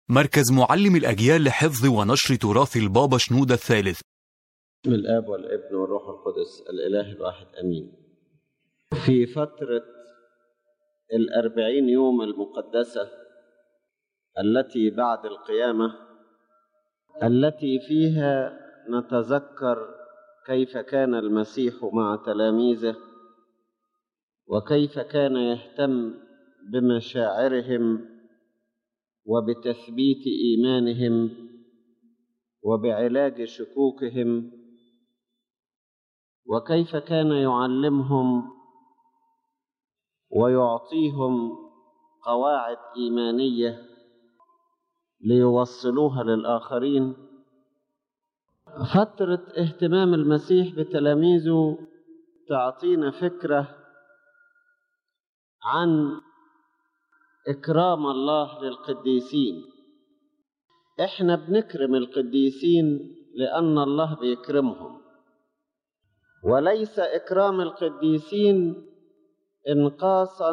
مركز معلم الأجيال لحفظ ونشر تراث البابا شنودة الثالث بسم الآب والابن والروح القدس الإله الواحد أمين في فترة الأربعين يوم المقدسة التي بعد القيامة التي فيها نتذكر كيف كان المسيح مع تلاميذه وكيف كان يهتم بمشاعرهم وبتثبيت إيمانهم وبعلاج شكوكهم وكيف كان يعلمهم ويعطيهم قواعد ايمانيه ليوصلوها للاخرين فتره اهتمام المسيح بتلاميذه تعطينا فكره عن اكرام الله للقديسين احنا بنكرم القديسين لان الله بيكرمهم وليس اكرام القديسين انقاصا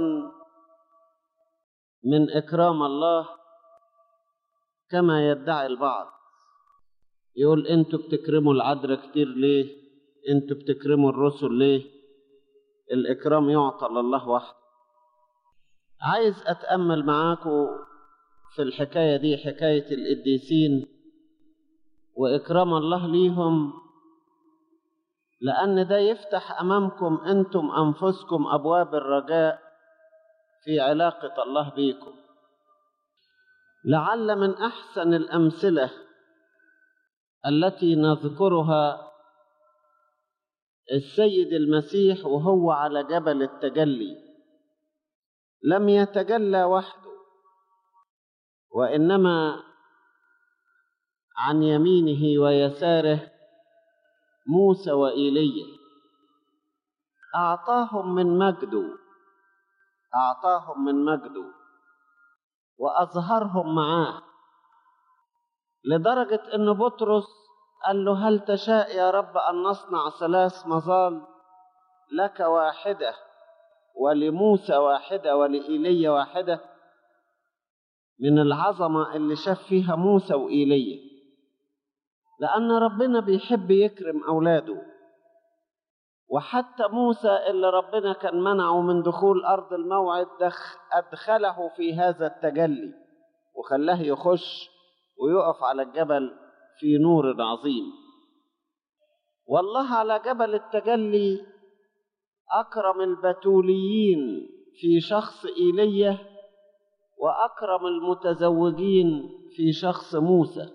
من اكرام الله كما يدعي البعض يقول انتوا بتكرموا العذراء كتير ليه انتوا بتكرموا الرسل ليه الاكرام يعطى لله وحده عايز اتامل معاكم في الحكايه دي حكايه القديسين واكرام الله ليهم لأن ده يفتح أمامكم أنتم أنفسكم أبواب الرجاء في علاقة الله بيكم لعل من أحسن الأمثلة التي نذكرها السيد المسيح وهو على جبل التجلي لم يتجلى وحده وإنما عن يمينه ويساره موسى وإيليا أعطاهم من مجده أعطاهم من مجده وأظهرهم معاه لدرجة أن بطرس قال له هل تشاء يا رب أن نصنع ثلاث مظال لك واحدة ولموسى واحدة ولإيليا واحدة من العظمة اللي شاف فيها موسى وإيليا لأن ربنا بيحب يكرم أولاده وحتى موسى اللي ربنا كان منعه من دخول أرض الموعد دخ أدخله في هذا التجلي وخلاه يخش ويقف على الجبل في نور عظيم والله على جبل التجلي أكرم البتوليين في شخص إيليا وأكرم المتزوجين في شخص موسى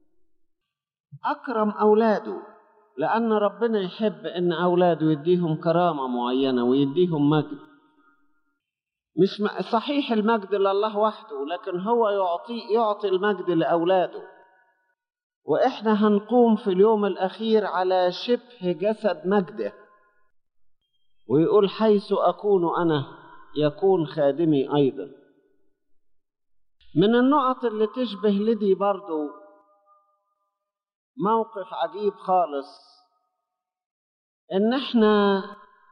أكرم أولاده لأن ربنا يحب إن أولاده يديهم كرامة معينة ويديهم مجد مش صحيح المجد لله وحده لكن هو يعطي يعطي المجد لأولاده وإحنا هنقوم في اليوم الأخير على شبه جسد مجده ويقول حيث أكون أنا يكون خادمي أيضا من النقط اللي تشبه لدي برضو موقف عجيب خالص ان احنا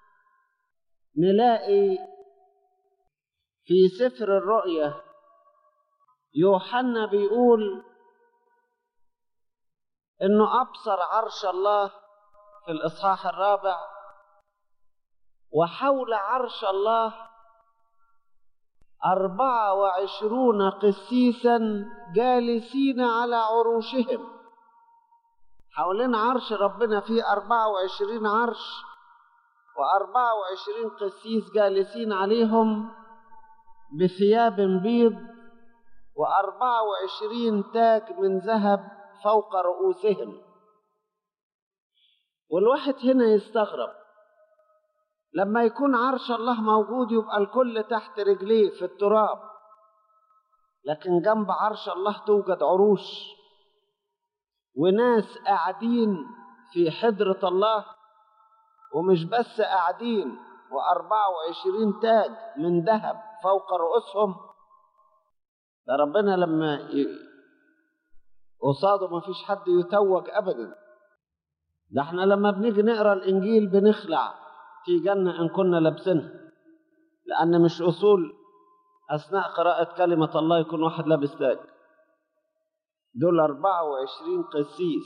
نلاقي في سفر الرؤيا يوحنا بيقول انه ابصر عرش الله في الاصحاح الرابع وحول عرش الله أربعة وعشرون قسيسا جالسين على عروشهم حوالين عرش ربنا فيه أربعة وعشرين عرش وأربعة وعشرين قسيس جالسين عليهم بثياب بيض وأربعة وعشرين تاج من ذهب فوق رؤوسهم والواحد هنا يستغرب لما يكون عرش الله موجود يبقى الكل تحت رجليه في التراب لكن جنب عرش الله توجد عروش وناس قاعدين في حضرة الله ومش بس قاعدين وأربعة وعشرين تاج من ذهب فوق رؤوسهم ده ربنا لما ي... قصاده ما فيش حد يتوج أبدا ده احنا لما بنيجي نقرا الإنجيل بنخلع في جنة إن كنا لابسينها لأن مش أصول أثناء قراءة كلمة الله يكون واحد لابس تاج دول 24 قسيس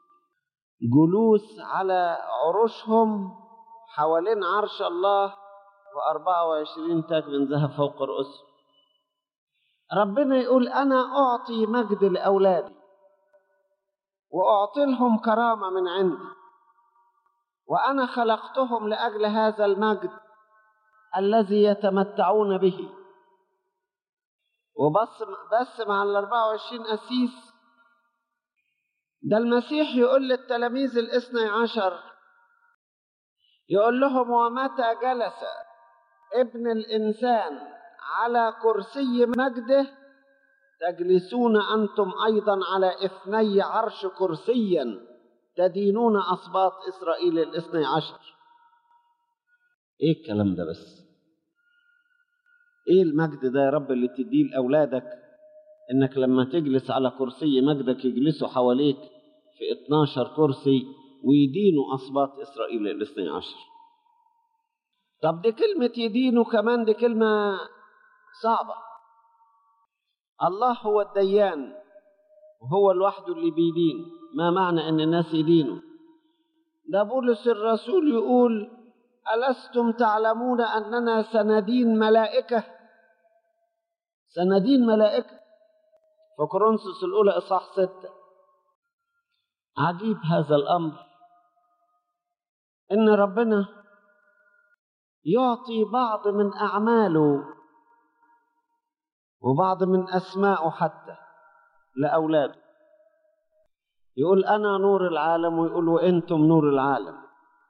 جلوس على عروشهم حوالين عرش الله و24 تاج من ذهب فوق رؤوسهم ربنا يقول أنا أعطي مجد لأولادي وأعطي لهم كرامة من عندي وأنا خلقتهم لأجل هذا المجد الذي يتمتعون به وبس بس مع ال 24 قسيس ده المسيح يقول للتلاميذ الاثني عشر يقول لهم ومتى جلس ابن الإنسان على كرسي مجده تجلسون أنتم أيضا على اثني عرش كرسيا تدينون أصباط إسرائيل الاثني عشر إيه الكلام ده بس إيه المجد ده يا رب اللي تديه لأولادك إنك لما تجلس على كرسي مجدك يجلسوا حواليك في 12 كرسي ويدينوا أصباط إسرائيل الاثني عشر طب دي كلمة يدينوا كمان دي كلمة صعبة الله هو الديان وهو لوحده اللي بيدين ما معنى ان الناس يدينوا ده بولس الرسول يقول ألستم تعلمون أننا سندين ملائكة سندين ملائكة في كورنثوس الأولى إصحاح ستة عجيب هذا الأمر إن ربنا يعطي بعض من أعماله وبعض من أسمائه حتى لأولاده يقول أنا نور العالم ويقول وأنتم نور العالم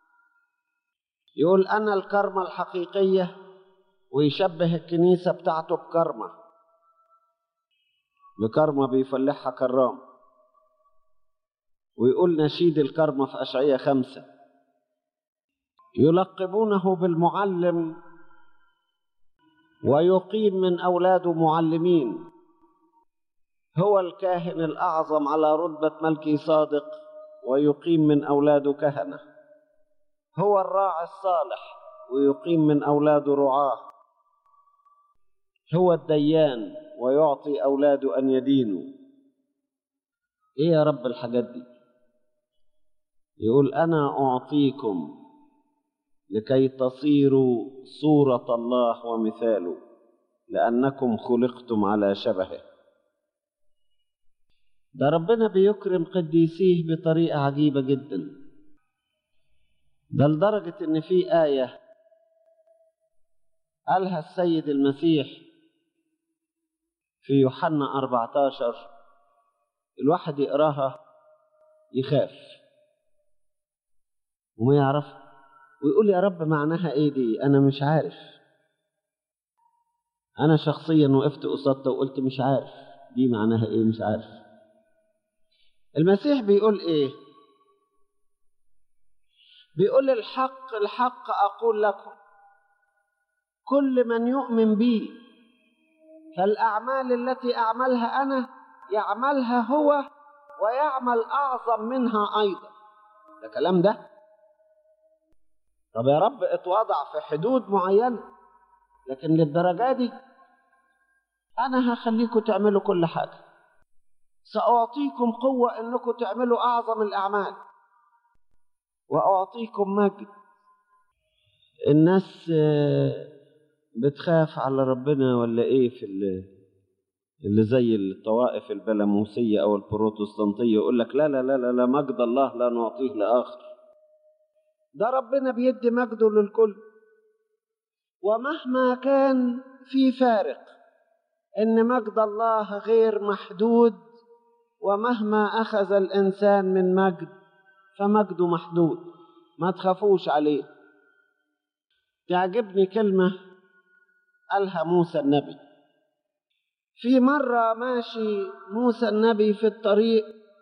يقول أنا الكرمة الحقيقية ويشبه الكنيسة بتاعته بكرمة بكرمة بيفلحها كرام ويقول نشيد الكرمة في أشعية خمسة يلقبونه بالمعلم ويقيم من أولاده معلمين هو الكاهن الأعظم على رتبة ملكي صادق ويقيم من أولاده كهنة هو الراعي الصالح ويقيم من أولاده رعاه هو الديان ويعطي أولاده أن يدينوا إيه يا رب الحاجات دي يقول أنا أعطيكم لكي تصيروا صورة الله ومثاله لأنكم خلقتم على شبهه ده ربنا بيكرم قديسيه بطريقة عجيبة جدا ده لدرجة إن في آية قالها السيد المسيح في يوحنا 14 الواحد يقراها يخاف وما يعرف ويقول يا رب معناها ايه دي انا مش عارف انا شخصيا وقفت قصادها وقلت مش عارف دي معناها ايه مش عارف المسيح بيقول ايه بيقول الحق الحق اقول لكم كل من يؤمن بي فالاعمال التي اعملها انا يعملها هو ويعمل اعظم منها ايضا ده كلام ده طب يا رب اتوضع في حدود معينه لكن للدرجه دي انا هخليكم تعملوا كل حاجه ساعطيكم قوه انكم تعملوا اعظم الاعمال واعطيكم مجد الناس بتخاف على ربنا ولا ايه في اللي, اللي زي الطوائف البلاموسيه او البروتستانتيه يقول لك لا لا لا لا, لا مجد الله لا نعطيه لاخر ده ربنا بيدي مجده للكل ومهما كان في فارق ان مجد الله غير محدود ومهما اخذ الانسان من مجد فمجده محدود ما تخافوش عليه تعجبني كلمه قالها موسى النبي في مره ماشي موسى النبي في الطريق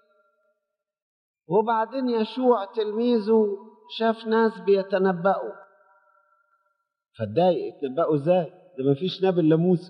وبعدين يشوع تلميذه شاف ناس بيتنبأوا فاتضايق يتنبأوا ازاي ده مفيش نبي الا موسى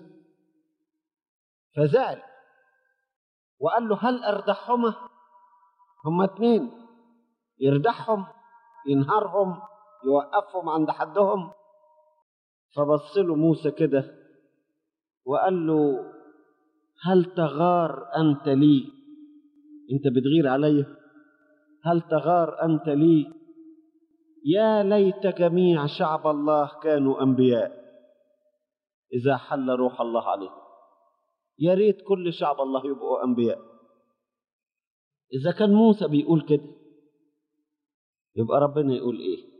فزعل وقال له هل اردحهما هما اتنين يردحهم ينهارهم يوقفهم عند حدهم فبص له موسى كده وقال له هل تغار انت لي انت بتغير عليا هل تغار انت لي يا ليت جميع شعب الله كانوا انبياء اذا حل روح الله عليهم يا ريت كل شعب الله يبقوا انبياء اذا كان موسى بيقول كده يبقى ربنا يقول ايه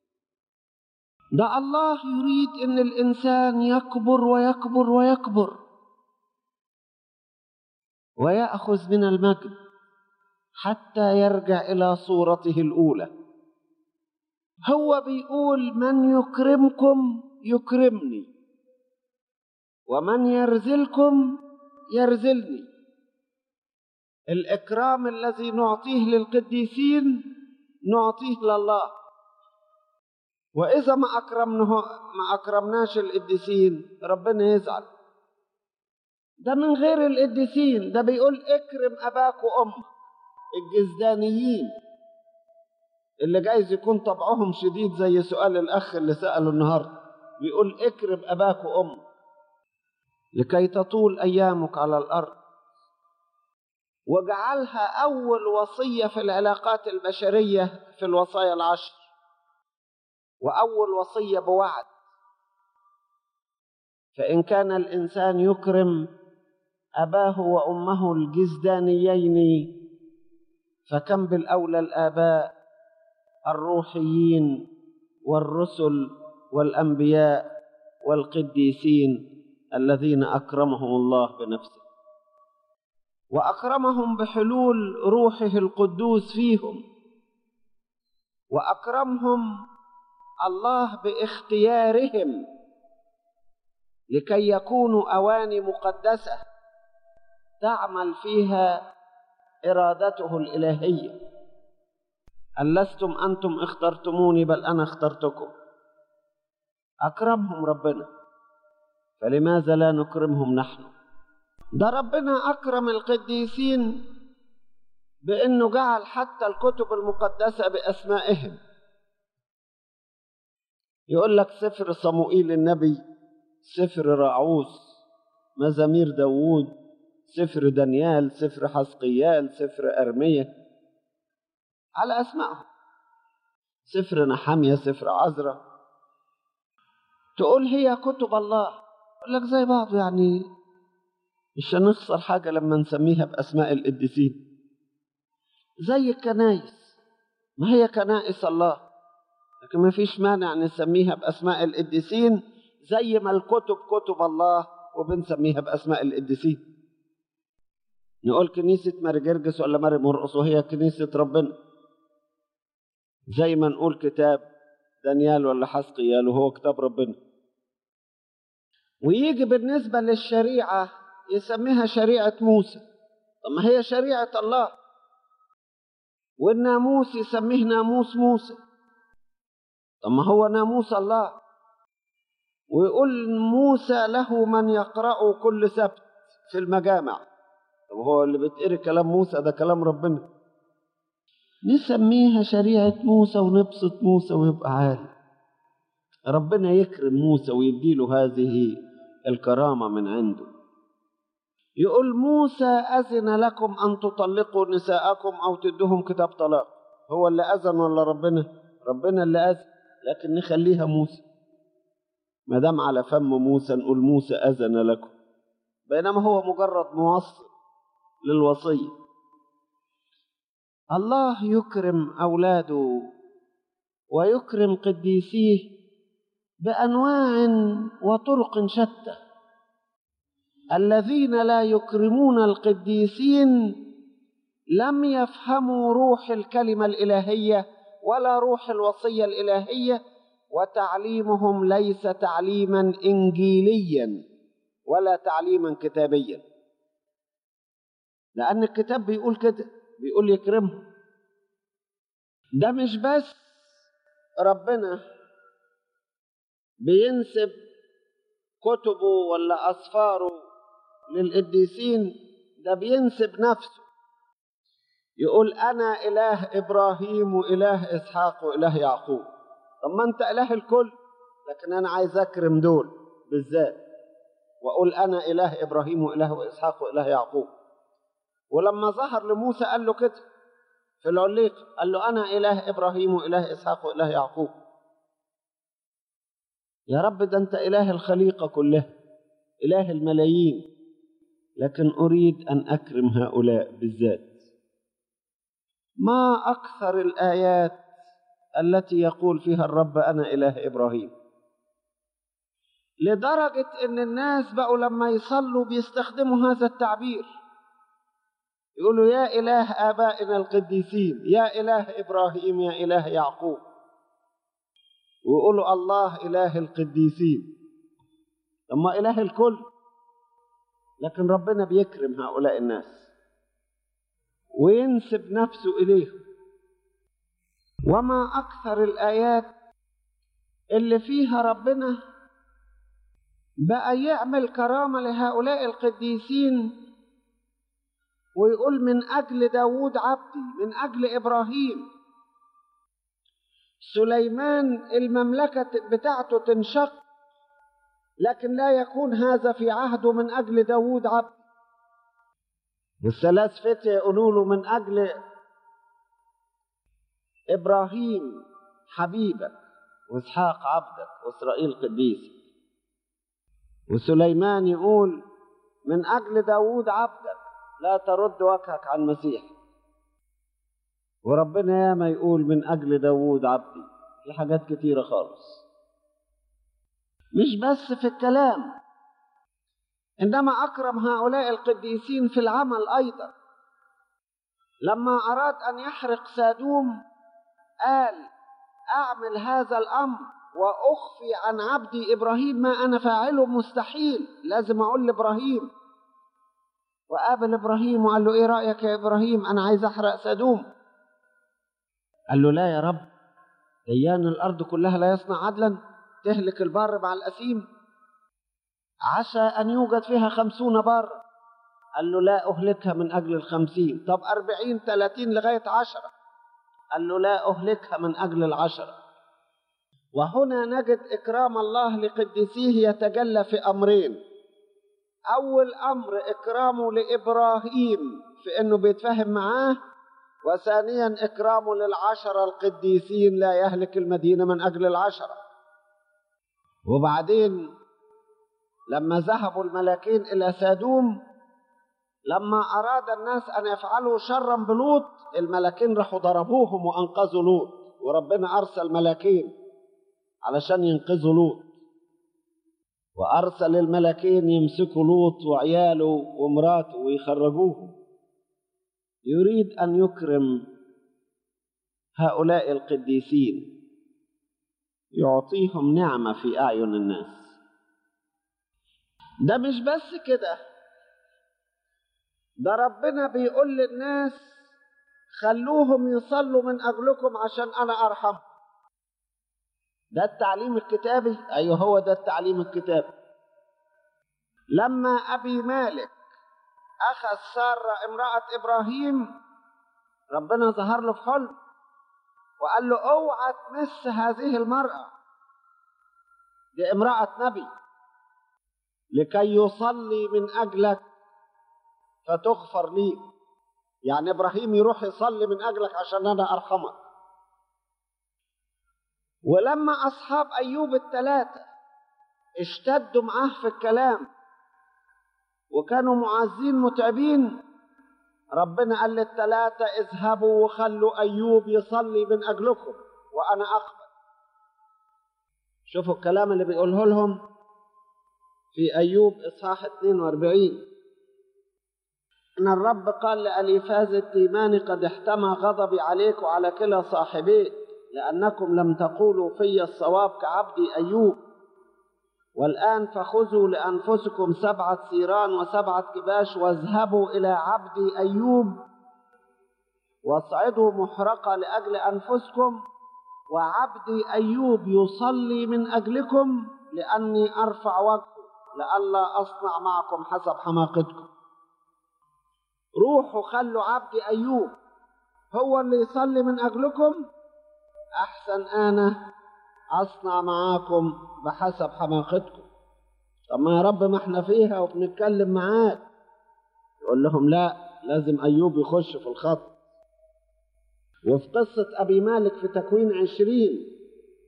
ده الله يريد ان الانسان يكبر ويكبر ويكبر وياخذ من المجد حتى يرجع الى صورته الاولى هو بيقول من يكرمكم يكرمني ومن يرزلكم يرزلني الاكرام الذي نعطيه للقديسين نعطيه لله واذا ما اكرمنه ما اكرمناش القديسين ربنا يزعل ده من غير القديسين ده بيقول اكرم اباك وامك الجزدانيين اللي جايز يكون طبعهم شديد زي سؤال الاخ اللي ساله النهارده بيقول اكرم اباك وامك لكي تطول ايامك على الارض وجعلها اول وصيه في العلاقات البشريه في الوصايا العشر واول وصيه بوعد فان كان الانسان يكرم اباه وامه الجزدانيين فكم بالاولى الاباء الروحيين والرسل والانبياء والقديسين الذين اكرمهم الله بنفسه واكرمهم بحلول روحه القدوس فيهم واكرمهم الله باختيارهم لكي يكونوا اواني مقدسه تعمل فيها ارادته الالهيه ان لستم انتم اخترتموني بل انا اخترتكم اكرمهم ربنا فلماذا لا نكرمهم نحن ده ربنا اكرم القديسين بانه جعل حتى الكتب المقدسه باسمائهم يقول لك سفر صموئيل النبي سفر راعوس مزامير داوود سفر دانيال سفر حسقيال سفر أرمية على أسمائهم سفر نحمية سفر عزرة تقول هي كتب الله يقول لك زي بعض يعني مش هنخسر حاجة لما نسميها بأسماء القديسين زي الكنايس ما هي كنائس الله لكن ما فيش مانع نسميها بأسماء القديسين زي ما الكتب كتب الله وبنسميها بأسماء القديسين نقول كنيسة ماري جرجس ولا ماري مرقص وهي كنيسة ربنا زي ما نقول كتاب دانيال ولا حسقيال وهو كتاب ربنا ويجي بالنسبة للشريعة يسميها شريعة موسى طب ما هي شريعة الله والناموس يسميه ناموس موسى طب ما هو ناموس الله ويقول موسى له من يقرأه كل سبت في المجامع طب هو اللي بيتقري كلام موسى ده كلام ربنا نسميها شريعة موسى ونبسط موسى ويبقى عالي ربنا يكرم موسى ويديله هذه الكرامة من عنده يقول موسى أذن لكم أن تطلقوا نساءكم أو تدوهم كتاب طلاق هو اللي أذن ولا ربنا ربنا اللي أذن لكن نخليها موسى ما دام على فم موسى نقول موسى أذن لكم بينما هو مجرد موصل للوصية الله يكرم أولاده ويكرم قديسيه بأنواع وطرق شتى الذين لا يكرمون القديسين لم يفهموا روح الكلمة الإلهية ولا روح الوصية الإلهية وتعليمهم ليس تعليما إنجيليا ولا تعليما كتابيا لأن الكتاب بيقول كده بيقول يكرمهم ده مش بس ربنا بينسب كتبه ولا أسفاره للقديسين ده بينسب نفسه يقول أنا إله إبراهيم وإله إسحاق وإله يعقوب طب ما أنت إله الكل لكن أنا عايز أكرم دول بالذات وأقول أنا إله إبراهيم وإله إسحاق وإله يعقوب ولما ظهر لموسى قال له كده في العليق قال له أنا إله إبراهيم وإله إسحاق وإله يعقوب يا رب ده أنت إله الخليقة كلها إله الملايين لكن أريد أن أكرم هؤلاء بالذات ما أكثر الآيات التي يقول فيها الرب أنا إله إبراهيم لدرجة إن الناس بقوا لما يصلوا بيستخدموا هذا التعبير يقولوا يا إله آبائنا القديسين يا إله إبراهيم يا إله يعقوب ويقولوا الله إله القديسين أما إله الكل لكن ربنا بيكرم هؤلاء الناس وينسب نفسه إليهم وما أكثر الآيات اللي فيها ربنا بقى يعمل كرامة لهؤلاء القديسين ويقول من أجل داود عبدي من أجل إبراهيم سليمان المملكة بتاعته تنشق لكن لا يكون هذا في عهده من أجل داود عبدي والثلاث فتية يقولوا له من أجل إبراهيم حبيبك وإسحاق عبدك وإسرائيل قديسك وسليمان يقول من أجل داود عبدك لا ترد وجهك عن المسيح وربنا ياما يقول من أجل داود عبدي في حاجات كتيرة خالص مش بس في الكلام إنما أكرم هؤلاء القديسين في العمل أيضا لما أراد أن يحرق سادوم قال أعمل هذا الأمر وأخفي عن عبدي إبراهيم ما أنا فاعله مستحيل لازم أقول لإبراهيم وقابل إبراهيم وقال له إيه رأيك يا إبراهيم أنا عايز أحرق سدوم قال له لا يا رب ديان الأرض كلها لا يصنع عدلا تهلك البر مع الأثيم عسى أن يوجد فيها خمسون بر قال له لا أهلكها من أجل الخمسين طب أربعين ثلاثين لغاية عشرة قال له لا أهلكها من أجل العشرة وهنا نجد إكرام الله لقديسيه يتجلى في أمرين أول أمر إكرامه لإبراهيم في أنه بيتفاهم معاه وثانيا إكرامه للعشرة القديسين لا يهلك المدينة من أجل العشرة وبعدين لما ذهبوا الملاكين إلى سادوم لما أراد الناس أن يفعلوا شرا بلوط الملاكين راحوا ضربوهم وأنقذوا لوط وربنا أرسل ملاكين علشان ينقذوا لوط وأرسل الملكين يمسكوا لوط وعياله ومراته ويخرجوه يريد أن يكرم هؤلاء القديسين يعطيهم نعمة في أعين الناس ده مش بس كده ده ربنا بيقول للناس خلوهم يصلوا من أجلكم عشان أنا أرحمهم ده التعليم الكتابي ايوه هو ده التعليم الكتابي لما ابي مالك اخذ ساره امراه ابراهيم ربنا ظهر له في حلم وقال له اوعى تمس هذه المراه دي امراه نبي لكي يصلي من اجلك فتغفر لي يعني ابراهيم يروح يصلي من اجلك عشان انا ارحمك ولما أصحاب أيوب الثلاثة اشتدوا معاه في الكلام وكانوا معزين متعبين ربنا قال للثلاثة اذهبوا وخلوا أيوب يصلي من أجلكم وأنا أقبل شوفوا الكلام اللي بيقوله لهم في أيوب إصحاح 42 إن الرب قال لأليفاز التيمان قد احتمى غضبي عليك وعلى كلا صاحبيك لأنكم لم تقولوا في الصواب كعبدي أيوب والآن فخذوا لأنفسكم سبعة سيران وسبعة كباش واذهبوا إلى عبدي أيوب واصعدوا محرقة لأجل أنفسكم وعبدي أيوب يصلي من أجلكم لأني أرفع وجهه لئلا أصنع معكم حسب حماقتكم روحوا خلوا عبدي أيوب هو اللي يصلي من أجلكم أحسن أنا أصنع معاكم بحسب حماقتكم طب ما يا رب ما احنا فيها وبنتكلم معاك يقول لهم لا لازم أيوب يخش في الخط وفي قصة أبي مالك في تكوين عشرين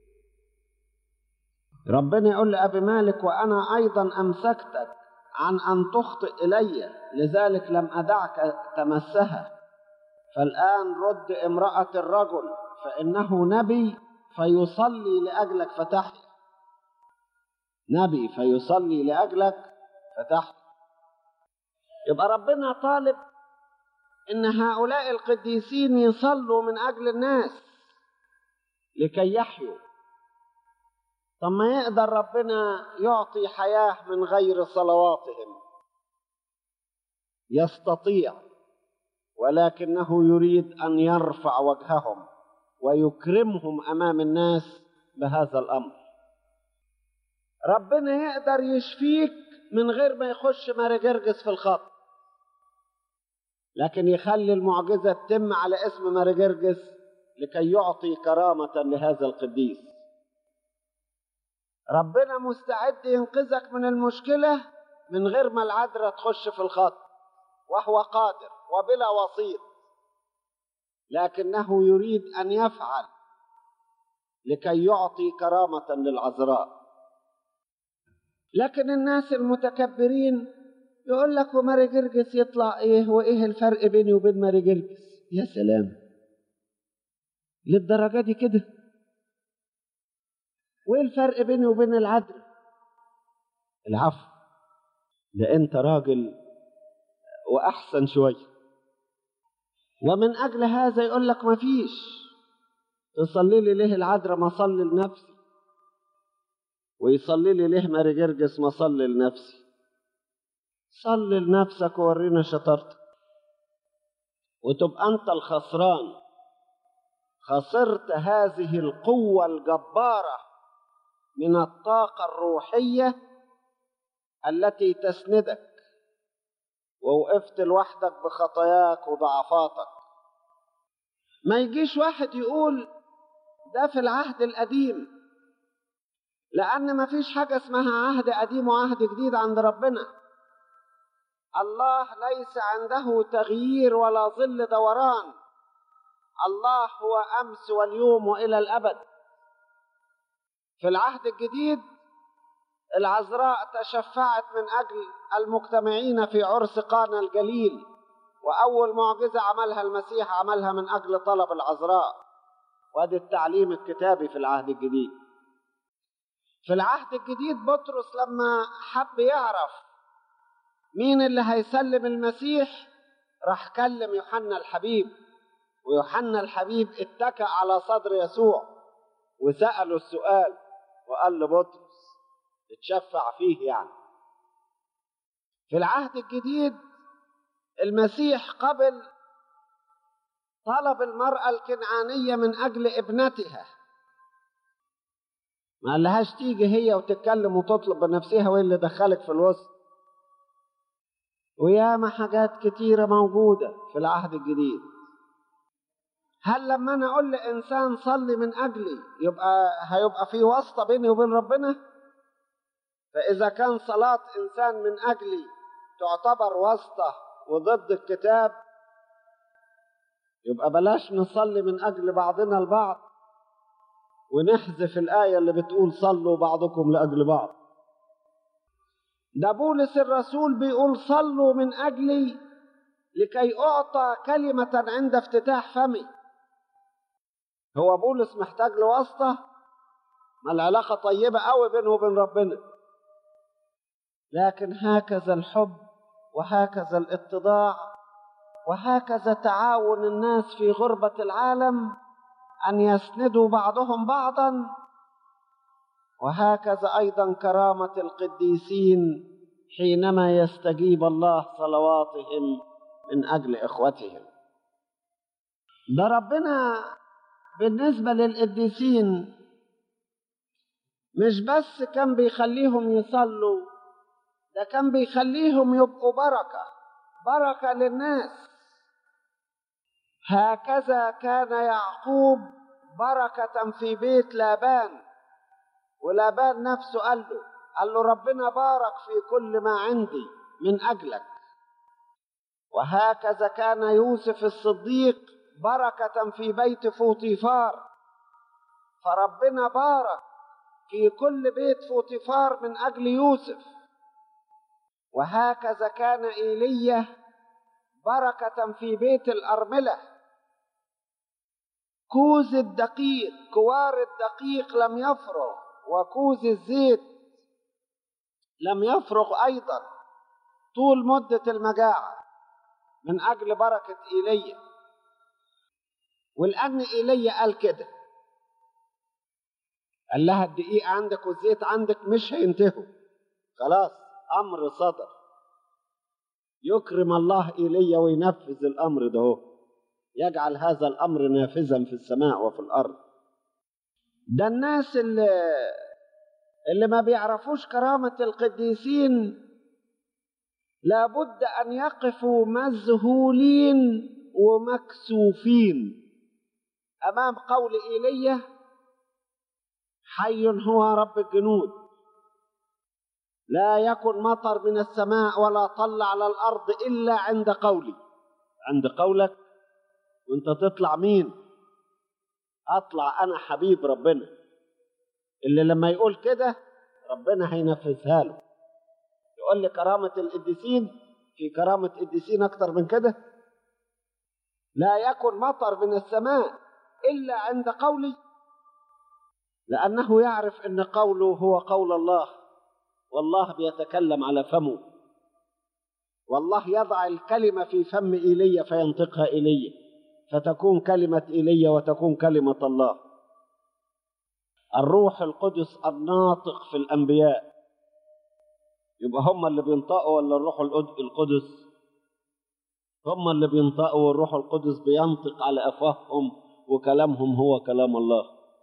ربنا يقول لأبي مالك وأنا أيضا أمسكتك عن أن تخطئ إلي لذلك لم أدعك تمسها فالآن رد امرأة الرجل فإنه نبي فيصلي لأجلك فتحيا نبي فيصلي لأجلك فتحيا يبقى ربنا طالب إن هؤلاء القديسين يصلوا من أجل الناس لكي يحيوا طب ما يقدر ربنا يعطي حياة من غير صلواتهم يستطيع ولكنه يريد أن يرفع وجههم ويكرمهم أمام الناس بهذا الأمر ربنا يقدر يشفيك من غير ما يخش ماري جرجس في الخط لكن يخلي المعجزة تتم على اسم ماري جرجس لكي يعطي كرامة لهذا القديس ربنا مستعد ينقذك من المشكلة من غير ما العذراء تخش في الخط وهو قادر وبلا وسيط لكنه يريد أن يفعل لكي يعطي كرامة للعذراء لكن الناس المتكبرين يقول لك وماري جرجس يطلع ايه وايه الفرق بيني وبين ماري جرجس يا سلام للدرجة دي كده وايه الفرق بيني وبين العدل العفو ده انت راجل واحسن شويه ومن اجل هذا يقول لك ما فيش تصلي لي ليه العذراء ما اصلي لنفسي ويصلي لي ليه ماري جرجس ما اصلي لنفسي صلي لنفسك وورينا شطارتك وتبقى انت الخسران خسرت هذه القوه الجباره من الطاقه الروحيه التي تسندك ووقفت لوحدك بخطاياك وضعفاتك ما يجيش واحد يقول ده في العهد القديم لأن ما فيش حاجة اسمها عهد قديم وعهد جديد عند ربنا الله ليس عنده تغيير ولا ظل دوران الله هو أمس واليوم وإلى الأبد في العهد الجديد العذراء تشفعت من أجل المجتمعين في عرس قانا الجليل وأول معجزة عملها المسيح عملها من أجل طلب العذراء وادي التعليم الكتابي في العهد الجديد في العهد الجديد بطرس لما حب يعرف مين اللي هيسلم المسيح راح كلم يوحنا الحبيب ويوحنا الحبيب اتكأ على صدر يسوع وسأله السؤال وقال لبطرس اتشفع فيه يعني في العهد الجديد المسيح قبل طلب المرأة الكنعانية من أجل ابنتها ما قالهاش تيجي هي وتتكلم وتطلب بنفسها وإيه اللي دخلك في الوسط وياما حاجات كتيرة موجودة في العهد الجديد هل لما أنا أقول لإنسان صلي من أجلي يبقى هيبقى في واسطة بيني وبين ربنا؟ فإذا كان صلاة إنسان من أجلي تعتبر واسطة وضد الكتاب يبقى بلاش نصلي من أجل بعضنا البعض ونحذف الآية اللي بتقول صلوا بعضكم لأجل بعض ده بولس الرسول بيقول صلوا من أجلي لكي أعطى كلمة عند افتتاح فمي هو بولس محتاج لواسطة ما العلاقة طيبة قوي بينه وبين ربنا لكن هكذا الحب وهكذا الاتضاع وهكذا تعاون الناس في غربة العالم أن يسندوا بعضهم بعضا وهكذا أيضا كرامة القديسين حينما يستجيب الله صلواتهم من أجل إخوتهم ده ربنا بالنسبة للقديسين مش بس كان بيخليهم يصلوا ده كان بيخليهم يبقوا بركة بركة للناس هكذا كان يعقوب بركة في بيت لابان ولابان نفسه قال له قال له ربنا بارك في كل ما عندي من أجلك وهكذا كان يوسف الصديق بركة في بيت فوطيفار فربنا بارك في كل بيت فوطيفار من أجل يوسف وهكذا كان إيليا بركة في بيت الأرملة كوز الدقيق كوار الدقيق لم يفرغ وكوز الزيت لم يفرغ أيضا طول مدة المجاعة من أجل بركة إيليا والآن إيليا قال كده قال لها الدقيق عندك والزيت عندك مش هينتهوا خلاص أمر صدر يكرم الله إيليا وينفذ الأمر ده هو. يجعل هذا الأمر نافذا في السماء وفي الأرض ده الناس اللي اللي ما بيعرفوش كرامة القديسين لابد أن يقفوا مذهولين ومكسوفين أمام قول إيليا حي هو رب الجنود لا يكن مطر من السماء ولا طل على الأرض إلا عند قولي عند قولك وانت تطلع مين أطلع أنا حبيب ربنا اللي لما يقول كده ربنا هينفذها له يقول لي كرامة القديسين في كرامة قديسين أكتر من كده لا يكن مطر من السماء إلا عند قولي لأنه يعرف أن قوله هو قول الله والله بيتكلم على فمه والله يضع الكلمة في فم إيليا فينطقها إيليا فتكون كلمة إيليا وتكون كلمة الله الروح القدس الناطق في الأنبياء يبقى هم اللي بينطقوا ولا الروح القدس هم اللي بينطقوا والروح القدس بينطق على أفواههم وكلامهم هو كلام الله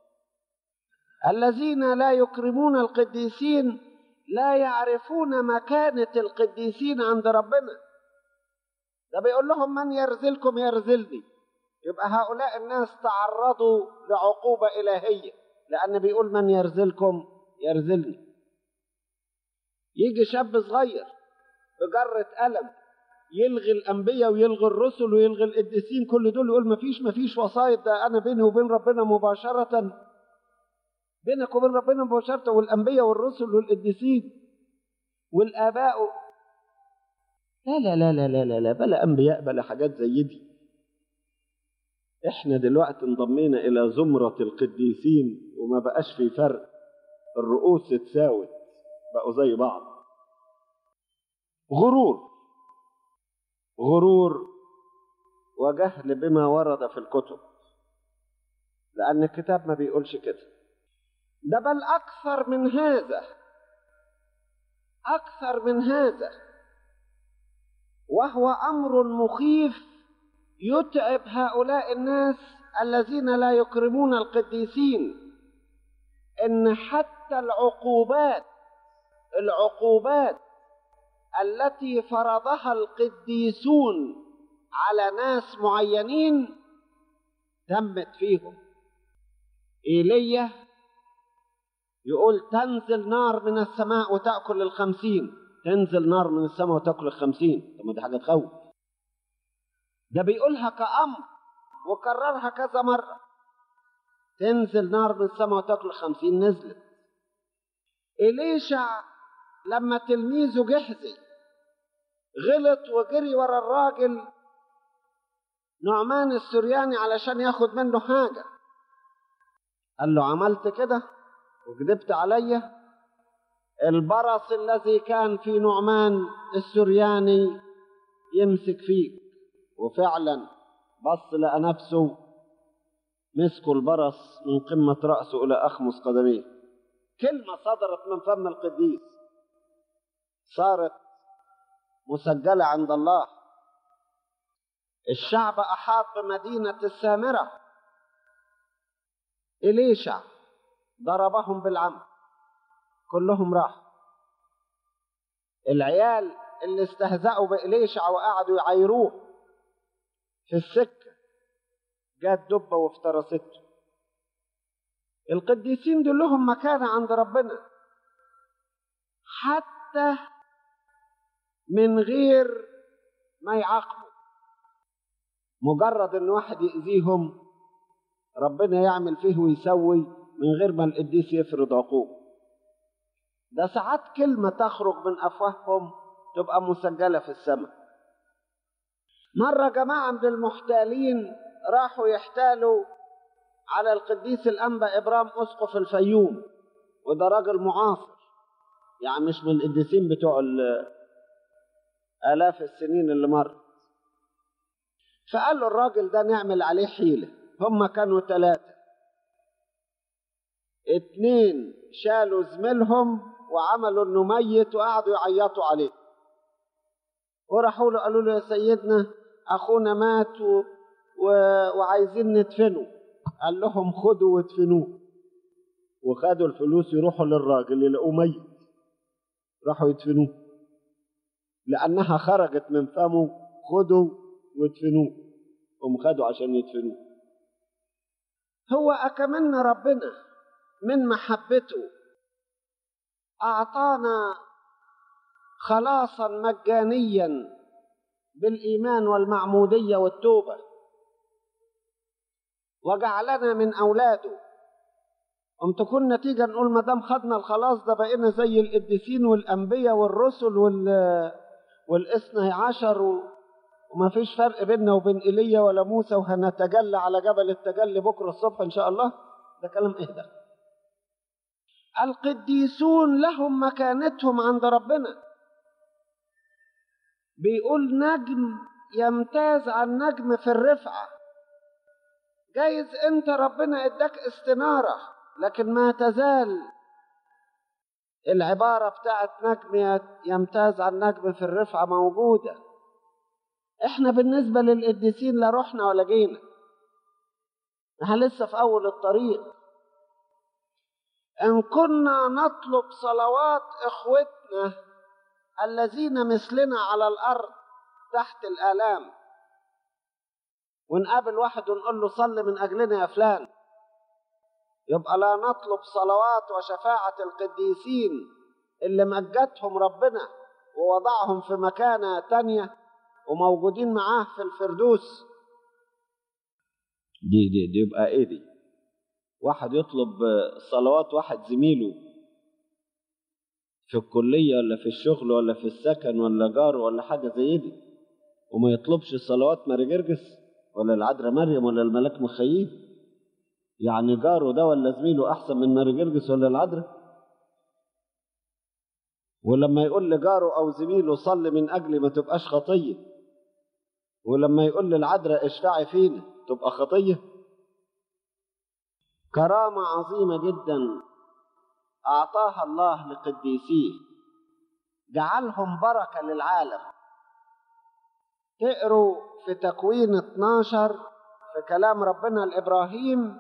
الذين لا يكرمون القديسين لا يعرفون مكانة القديسين عند ربنا ده بيقول لهم من يرزلكم يرزلني يبقى هؤلاء الناس تعرضوا لعقوبة إلهية لأن بيقول من يرزلكم يرزلني يجي شاب صغير بجرة قلم يلغي الأنبياء ويلغي الرسل ويلغي القديسين كل دول يقول مفيش مفيش وسايط ده أنا بيني وبين ربنا مباشرة بينك وبين ربنا مباشرة والأنبياء والرسل والقديسين والآباء لا لا لا لا لا لا, لا بلا أنبياء بلا حاجات زي دي احنا دلوقتي انضمينا إلى زمرة القديسين وما بقاش في فرق الرؤوس اتساوت بقوا زي بعض غرور غرور وجهل بما ورد في الكتب لأن الكتاب ما بيقولش كده ده بل أكثر من هذا أكثر من هذا وهو أمر مخيف يتعب هؤلاء الناس الذين لا يكرمون القديسين إن حتى العقوبات العقوبات التي فرضها القديسون على ناس معينين تمت فيهم ايليا يقول تنزل نار من السماء وتأكل الخمسين تنزل نار من السماء وتأكل الخمسين طب ما دي حاجة تخوف ده بيقولها كأمر وكررها كذا مرة تنزل نار من السماء وتأكل الخمسين نزلت إليشع لما تلميذه جحزي غلط وجري ورا الراجل نعمان السرياني علشان ياخد منه حاجة قال له عملت كده وكذبت عليا البرص الذي كان في نعمان السرياني يمسك فيك وفعلا بص لقى نفسه مسكوا البرص من قمة رأسه إلى أخمص قدميه كلمة صدرت من فم القديس صارت مسجلة عند الله الشعب أحاط بمدينة السامرة إليشع ضربهم بالعمد كلهم راح العيال اللي استهزأوا بإليشع وقعدوا يعايروه في السكة جات دبة وافترسته القديسين دول لهم مكانة عند ربنا حتى من غير ما يعاقبوا مجرد ان واحد يأذيهم ربنا يعمل فيه ويسوي من غير ما القديس يفرض عقوبة ده ساعات كلمة تخرج من أفواههم تبقى مسجلة في السماء مرة جماعة من المحتالين راحوا يحتالوا على القديس الأنبا إبرام أسقف الفيوم وده راجل معاصر يعني مش من القديسين بتوع آلاف السنين اللي مرت فقالوا الراجل ده نعمل عليه حيلة هم كانوا ثلاثة اتنين شالوا زميلهم وعملوا انه ميت وقعدوا يعيطوا عليه وراحوا له قالوا له يا سيدنا اخونا مات و... و... وعايزين ندفنه قال لهم خدوا وادفنوه وخدوا الفلوس يروحوا للراجل يلاقوه ميت راحوا يدفنوه لانها خرجت من فمه خدوا وادفنوه هم خدوا عشان يدفنوه هو أكملنا ربنا من محبته أعطانا خلاصا مجانيا بالإيمان والمعمودية والتوبة وجعلنا من أولاده أم تكون نتيجة نقول ما دام خدنا الخلاص ده بقينا زي القديسين والأنبياء والرسل وال والاثني عشر و... وما فيش فرق بيننا وبين ايليا ولا موسى وهنتجلى على جبل التجلي بكره الصبح ان شاء الله ده كلام ايه ده القديسون لهم مكانتهم عند ربنا بيقول نجم يمتاز عن نجم في الرفعه جايز انت ربنا اداك استناره لكن ما تزال العباره بتاعت نجم يمتاز عن نجم في الرفعه موجوده احنا بالنسبة للقديسين لا رحنا ولا جينا احنا لسه في اول الطريق ان كنا نطلب صلوات اخوتنا الذين مثلنا على الارض تحت الالام ونقابل واحد ونقول له صل من اجلنا يا فلان يبقى لا نطلب صلوات وشفاعة القديسين اللي مجدهم ربنا ووضعهم في مكانة تانية وموجودين معاه في الفردوس دي دي دي يبقى ايه دي واحد يطلب صلوات واحد زميله في الكلية ولا في الشغل ولا في السكن ولا جار ولا حاجة زي دي وما يطلبش صلوات ماري جرجس ولا العذراء مريم ولا الملاك مخيل يعني جاره ده ولا زميله أحسن من ماري جرجس ولا العذراء ولما يقول لجاره أو زميله صلي من أجلي ما تبقاش خطية ولما يقول للعذراء اشفعي فينا تبقى خطية كرامة عظيمة جدا أعطاها الله لقديسيه جعلهم بركة للعالم تقروا في تكوين 12 في كلام ربنا لإبراهيم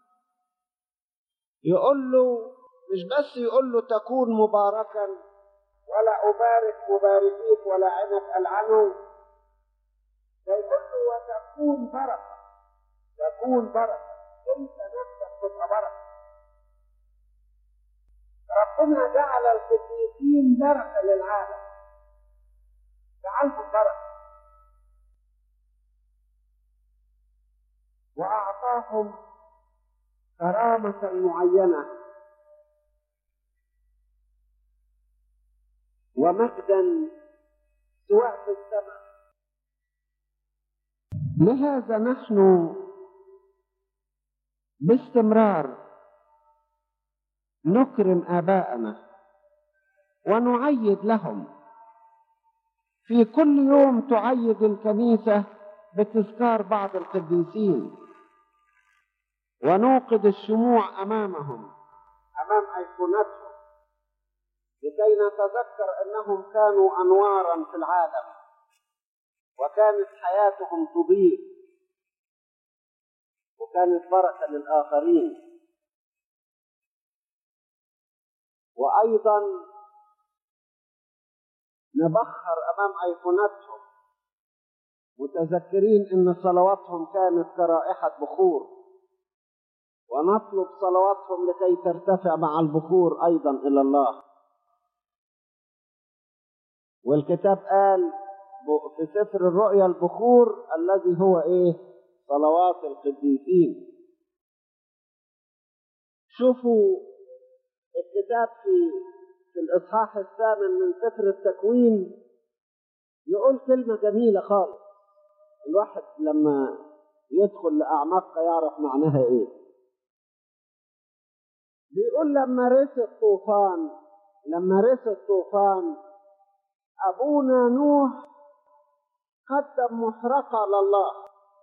يقول له مش بس يقول له تكون مباركا ولا أبارك مباركيك ولا عنك ألعنه ده يقول له وتكون بركة تكون بركة أنت نفسك تبقى بركة ربنا جعل القديسين بركة للعالم جعلهم بركة وأعطاهم كرامة معينة ومجدا سواء في السماء لهذا نحن باستمرار نكرم آباءنا ونعيد لهم في كل يوم تعيد الكنيسة بتذكار بعض القديسين ونوقد الشموع أمامهم أمام أيقونتهم لكي نتذكر أنهم كانوا أنوارا في العالم وكانت حياتهم تضيء وكانت بركة للآخرين وأيضا نبخر أمام أيقونتهم متذكرين أن صلواتهم كانت كرائحة بخور ونطلب صلواتهم لكي ترتفع مع البخور أيضا إلى الله والكتاب قال ب- في سفر الرؤيا البخور الذي هو ايه صلوات القديسين شوفوا الكتاب في في الاصحاح الثامن من سفر التكوين يقول كلمه جميله خالص الواحد لما يدخل لاعماقها يعرف معناها ايه بيقول لما رث الطوفان لما رث الطوفان ابونا نوح قدم محرقه لله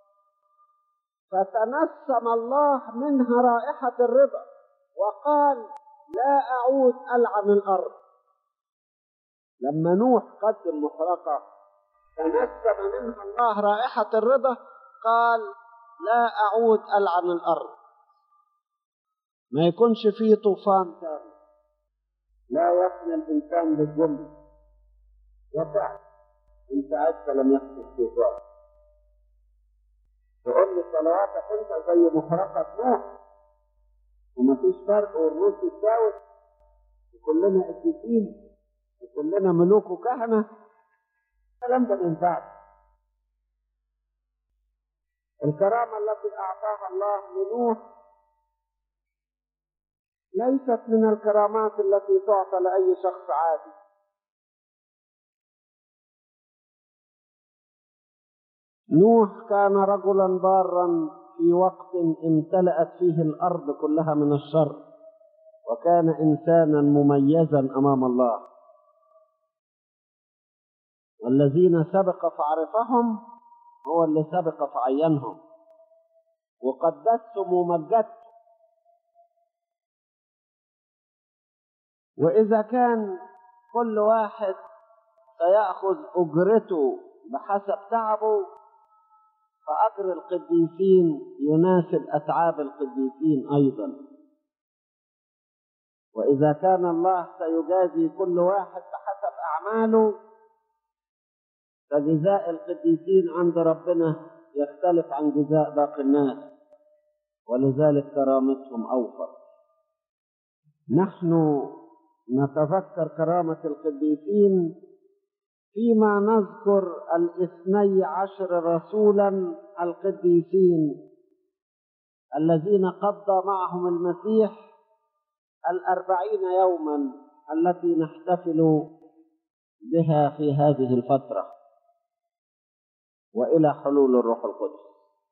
فتنسم الله منها رائحه الرضا وقال لا اعود العن الارض لما نوح قدم محرقه تنسم منها الله رائحه الرضا قال لا اعود العن الارض ما يكونش فيه طوفان تاني لا يفنى الانسان بالجمله وفعلا انت عدت لم يحدث طوفان تقول لي صلواتك انت زي محرقه نوح ومفيش فرق والروس يتساوي وكلنا قديسين وكلنا ملوك وكهنه الكلام ده ما ينفعش الكرامه التي اعطاها الله لنوح ليست من الكرامات التي تعطى لاي شخص عادي نوح كان رجلا بارا في وقت امتلأت فيه الأرض كلها من الشر وكان إنسانا مميزا أمام الله والذين سبق فعرفهم هو اللي سبق فعينهم وقدسهم ومجدهم وإذا كان كل واحد سيأخذ أجرته بحسب تعبه فأجر القديسين يناسب أتعاب القديسين أيضا وإذا كان الله سيجازي كل واحد بحسب أعماله فجزاء القديسين عند ربنا يختلف عن جزاء باقي الناس ولذلك كرامتهم أوفر نحن نتذكر كرامة القديسين فيما نذكر الاثني عشر رسولا القديسين الذين قضى معهم المسيح الأربعين يوما التي نحتفل بها في هذه الفترة وإلى حلول الروح القدس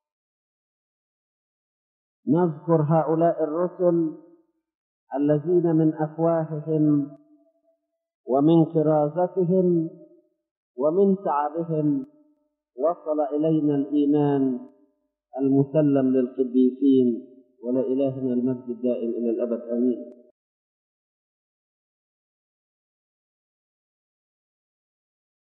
نذكر هؤلاء الرسل الذين من أفواههم ومن كرازتهم ومن تعبهم وصل إلينا الإيمان المسلم للقديسين ولإلهنا المجد الدائم إلى الأبد آمين